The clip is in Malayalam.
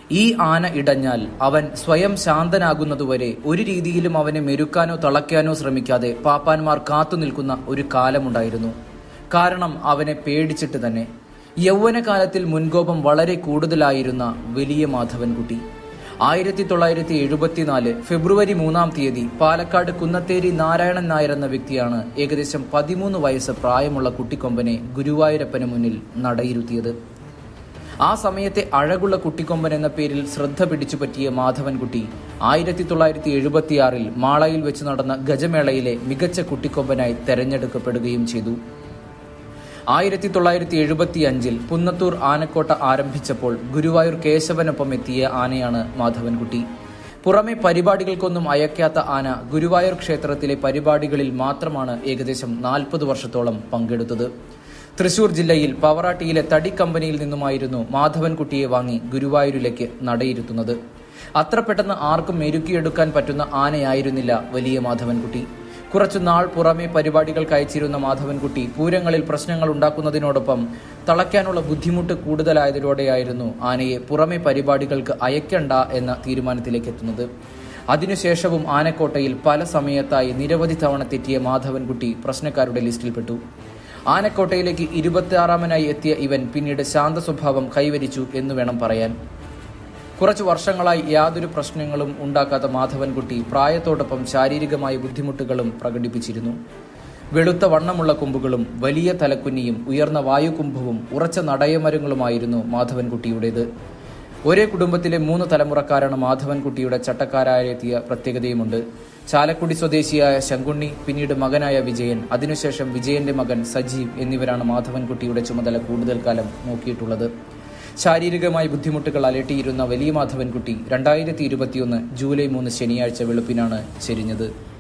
ഈ ആന ഇടഞ്ഞാൽ അവൻ സ്വയം ശാന്തനാകുന്നതുവരെ ഒരു രീതിയിലും അവനെ മെരുക്കാനോ തളയ്ക്കാനോ ശ്രമിക്കാതെ പാപ്പാന്മാർ കാത്തു നിൽക്കുന്ന ഒരു കാലമുണ്ടായിരുന്നു കാരണം അവനെ പേടിച്ചിട്ട് തന്നെ യൗവനകാലത്തിൽ മുൻകോപം വളരെ കൂടുതലായിരുന്ന വലിയ മാധവൻകുട്ടി ആയിരത്തി തൊള്ളായിരത്തി എഴുപത്തിനാല് ഫെബ്രുവരി മൂന്നാം തീയതി പാലക്കാട് കുന്നത്തേരി നാരായണൻ നായർ എന്ന വ്യക്തിയാണ് ഏകദേശം പതിമൂന്ന് വയസ്സ് പ്രായമുള്ള കുട്ടിക്കൊമ്പനെ ഗുരുവായൂരപ്പന് മുന്നിൽ നടയിരുത്തിയത് ആ സമയത്തെ അഴകുള്ള കുട്ടിക്കൊമ്പൻ എന്ന പേരിൽ ശ്രദ്ധ പിടിച്ചു പറ്റിയ മാധവൻകുട്ടി ആയിരത്തി തൊള്ളായിരത്തി എഴുപത്തിയാറിൽ മാളയിൽ വെച്ച് നടന്ന ഗജമേളയിലെ മികച്ച കുട്ടിക്കൊമ്പനായി തെരഞ്ഞെടുക്കപ്പെടുകയും ചെയ്തു ആയിരത്തി തൊള്ളായിരത്തി എഴുപത്തി അഞ്ചിൽ പുന്നത്തൂർ ആനക്കോട്ട ആരംഭിച്ചപ്പോൾ ഗുരുവായൂർ കേശവനൊപ്പം എത്തിയ ആനയാണ് മാധവൻകുട്ടി പുറമെ പരിപാടികൾക്കൊന്നും അയക്കാത്ത ആന ഗുരുവായൂർ ക്ഷേത്രത്തിലെ പരിപാടികളിൽ മാത്രമാണ് ഏകദേശം നാൽപ്പത് വർഷത്തോളം പങ്കെടുത്തത് തൃശൂർ ജില്ലയിൽ പവറാട്ടിയിലെ തടി കമ്പനിയിൽ നിന്നുമായിരുന്നു മാധവൻകുട്ടിയെ വാങ്ങി ഗുരുവായൂരിലേക്ക് നടയിരുത്തുന്നത് അത്ര പെട്ടെന്ന് ആർക്കും മെരുക്കിയെടുക്കാൻ പറ്റുന്ന ആനയായിരുന്നില്ല വലിയ മാധവൻകുട്ടി കുറച്ചു നാൾ പുറമെ പരിപാടികൾക്ക് അയച്ചിരുന്ന മാധവൻകുട്ടി പൂരങ്ങളിൽ പ്രശ്നങ്ങൾ ഉണ്ടാക്കുന്നതിനോടൊപ്പം തളയ്ക്കാനുള്ള ബുദ്ധിമുട്ട് കൂടുതലായതോടെയായിരുന്നു ആനയെ പുറമെ പരിപാടികൾക്ക് അയക്കണ്ട എന്ന തീരുമാനത്തിലേക്ക് എത്തുന്നത് അതിനുശേഷവും ആനക്കോട്ടയിൽ പല സമയത്തായി നിരവധി തവണ തെറ്റിയ മാധവൻകുട്ടി പ്രശ്നക്കാരുടെ ലിസ്റ്റിൽപ്പെട്ടു ആനക്കോട്ടയിലേക്ക് ഇരുപത്തിയാറാമനായി എത്തിയ ഇവൻ പിന്നീട് ശാന്ത സ്വഭാവം കൈവരിച്ചു എന്ന് വേണം പറയാൻ കുറച്ചു വർഷങ്ങളായി യാതൊരു പ്രശ്നങ്ങളും ഉണ്ടാക്കാത്ത മാധവൻകുട്ടി പ്രായത്തോടൊപ്പം ശാരീരികമായ ബുദ്ധിമുട്ടുകളും പ്രകടിപ്പിച്ചിരുന്നു വെളുത്ത വണ്ണമുള്ള കൊമ്പുകളും വലിയ തലക്കുന്നിയും ഉയർന്ന വായുകുംഭവും ഉറച്ച നടയമരങ്ങളുമായിരുന്നു മാധവൻകുട്ടിയുടേത് ഒരേ കുടുംബത്തിലെ മൂന്ന് തലമുറക്കാരാണ് മാധവൻകുട്ടിയുടെ ചട്ടക്കാരായെത്തിയ പ്രത്യേകതയുമുണ്ട് ചാലക്കുടി സ്വദേശിയായ ശങ്കുണ്ണി പിന്നീട് മകനായ വിജയൻ അതിനുശേഷം വിജയന്റെ മകൻ സജീവ് എന്നിവരാണ് മാധവൻകുട്ടിയുടെ ചുമതല കൂടുതൽ കാലം നോക്കിയിട്ടുള്ളത് ശാരീരികമായി ബുദ്ധിമുട്ടുകൾ അലട്ടിയിരുന്ന വലിയ മാധവൻകുട്ടി രണ്ടായിരത്തി ഇരുപത്തിയൊന്ന് ജൂലൈ മൂന്ന് ശനിയാഴ്ച വെളുപ്പിനാണ് ചെരിഞ്ഞത്